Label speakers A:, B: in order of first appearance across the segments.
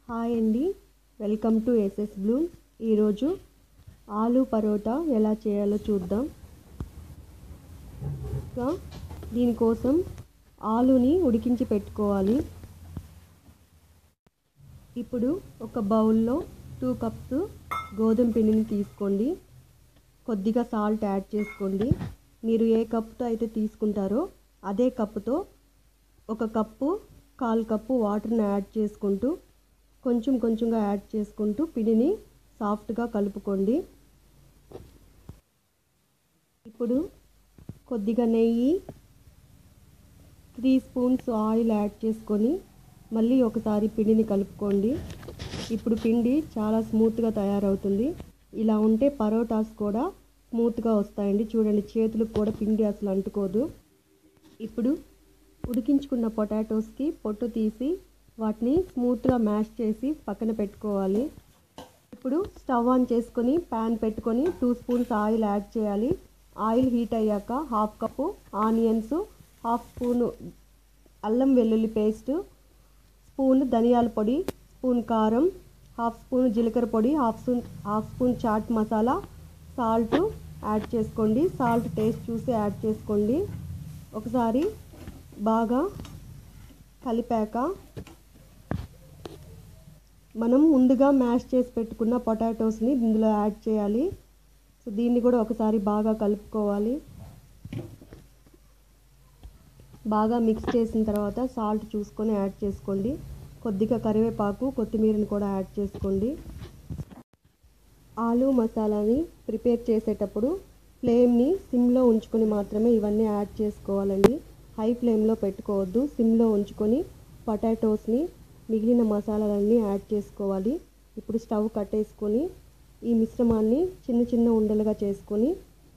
A: hi అండి welcome to SS Bloom ఈరోజు ఆలు పరోటా ఎలా చేయాలో చూద్దాం ఇంకా దీనికోసం ఆలుని ఉడికించి పెట్టుకోవాలి ఇప్పుడు ఒక బౌల్లో టూ కప్స్ గోధుమ పిండిని తీసుకోండి కొద్దిగా సాల్ట్ యాడ్ చేసుకోండి మీరు ఏ కప్పుతో అయితే తీసుకుంటారో అదే కప్పుతో ఒక కప్పు కాల్ కప్పు వాటర్ని యాడ్ చేసుకుంటూ కొంచెం కొంచెంగా యాడ్ చేసుకుంటూ పిండిని సాఫ్ట్గా కలుపుకోండి ఇప్పుడు కొద్దిగా నెయ్యి త్రీ స్పూన్స్ ఆయిల్ యాడ్ చేసుకొని మళ్ళీ ఒకసారి పిండిని కలుపుకోండి ఇప్పుడు పిండి చాలా స్మూత్గా తయారవుతుంది ఇలా ఉంటే పరోటాస్ కూడా స్మూత్గా వస్తాయండి చూడండి చేతులకు కూడా పిండి అసలు అంటుకోదు ఇప్పుడు ఉడికించుకున్న పొటాటోస్కి పొట్టు తీసి వాటిని స్మూత్గా మ్యాష్ చేసి పక్కన పెట్టుకోవాలి ఇప్పుడు స్టవ్ ఆన్ చేసుకొని ప్యాన్ పెట్టుకొని టూ స్పూన్స్ ఆయిల్ యాడ్ చేయాలి ఆయిల్ హీట్ అయ్యాక half cup onions half spoon అల్లం వెల్లుల్లి పేస్ట్ స్పూన్ ధనియాల పొడి స్పూన్ కారం హాఫ్ స్పూన్ జీలకర్ర పొడి half spoon half spoon chaat masala salt add చేసుకోండి సాల్ట్ టేస్ట్ చూసి యాడ్ చేసుకోండి ఒకసారి బాగా కలిపాక మనం ముందుగా మ్యాష్ చేసి పెట్టుకున్న పొటాటోస్ని ఇందులో యాడ్ చేయాలి సో దీన్ని కూడా ఒకసారి బాగా కలుపుకోవాలి బాగా మిక్స్ చేసిన తర్వాత సాల్ట్ చూసుకొని యాడ్ చేసుకోండి కొద్దిగా కరివేపాకు కొత్తిమీరని కూడా యాడ్ చేసుకోండి ఆలు మసాలాని ప్రిపేర్ చేసేటప్పుడు ఫ్లేమ్ని సిమ్లో ఉంచుకొని మాత్రమే ఇవన్నీ యాడ్ చేసుకోవాలండి హై ఫ్లేమ్లో పెట్టుకోవద్దు సిమ్లో ఉంచుకొని పొటాటోస్ని మిగిలిన మసాలాలన్నీ యాడ్ చేసుకోవాలి ఇప్పుడు స్టవ్ కట్టేసుకొని ఈ మిశ్రమాన్ని చిన్న చిన్న ఉండలుగా చేసుకొని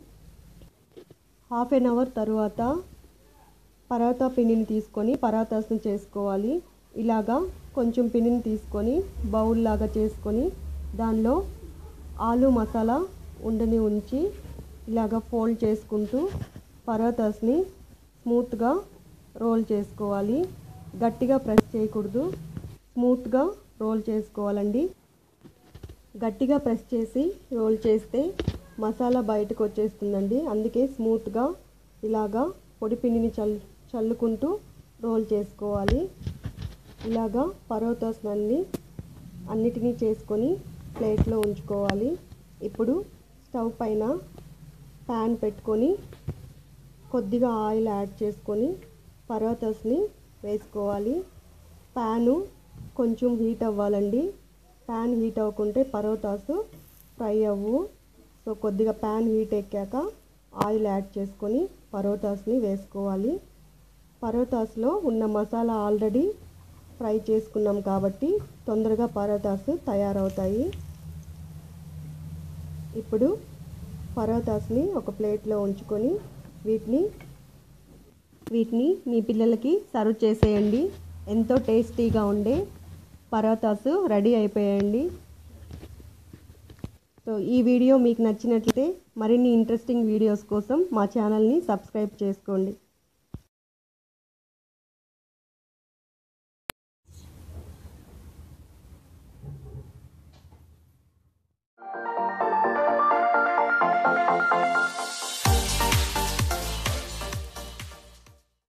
A: హాఫ్ ఎన్ అవర్ తర్వాత పరాతా పిండిని తీసుకొని పరాతాస్ని చేసుకోవాలి ఇలాగా కొంచెం పిండిని తీసుకొని బౌల్ లాగా చేసుకొని దానిలో ఆలు మసాలా ఉండని ఉంచి ఇలాగ ఫోల్డ్ చేసుకుంటూ పరాతాస్ని స్మూత్గా రోల్ చేసుకోవాలి గట్టిగా ప్రెస్ చేయకూడదు స్మూత్గా రోల్ చేసుకోవాలండి గట్టిగా ప్రెస్ చేసి రోల్ చేస్తే మసాలా బయటకు వచ్చేస్తుందండి అందుకే స్మూత్గా ఇలాగా పొడి పిండిని చల్ చల్లుకుంటూ రోల్ చేసుకోవాలి ఇలాగా పరోటాస్ అన్ని అన్నిటినీ చేసుకొని ప్లేట్లో ఉంచుకోవాలి ఇప్పుడు స్టవ్ పైన ప్యాన్ పెట్టుకొని కొద్దిగా ఆయిల్ యాడ్ చేసుకొని పరోటాస్ని వేసుకోవాలి ప్యాను కొంచెం హీట్ అవ్వాలండి ప్యాన్ హీట్ అవ్వకుంటే పరోటాస్ ఫ్రై అవ్వు సో కొద్దిగా ప్యాన్ హీట్ ఎక్కాక ఆయిల్ యాడ్ చేసుకొని పరోటాస్ని వేసుకోవాలి పరోటాస్లో ఉన్న మసాలా ఆల్రెడీ ఫ్రై చేసుకున్నాం కాబట్టి తొందరగా పరోటాస్ తయారవుతాయి ఇప్పుడు పరోటాస్ని ఒక ప్లేట్లో ఉంచుకొని వీటిని వీటిని మీ పిల్లలకి సర్వ్ చేసేయండి ఎంతో టేస్టీగా ఉండే పరోటాస్ రెడీ అయిపోయాయండి సో ఈ వీడియో మీకు నచ్చినట్లయితే మరిన్ని ఇంట్రెస్టింగ్ వీడియోస్ కోసం మా ఛానల్ని సబ్స్క్రైబ్ చేసుకోండి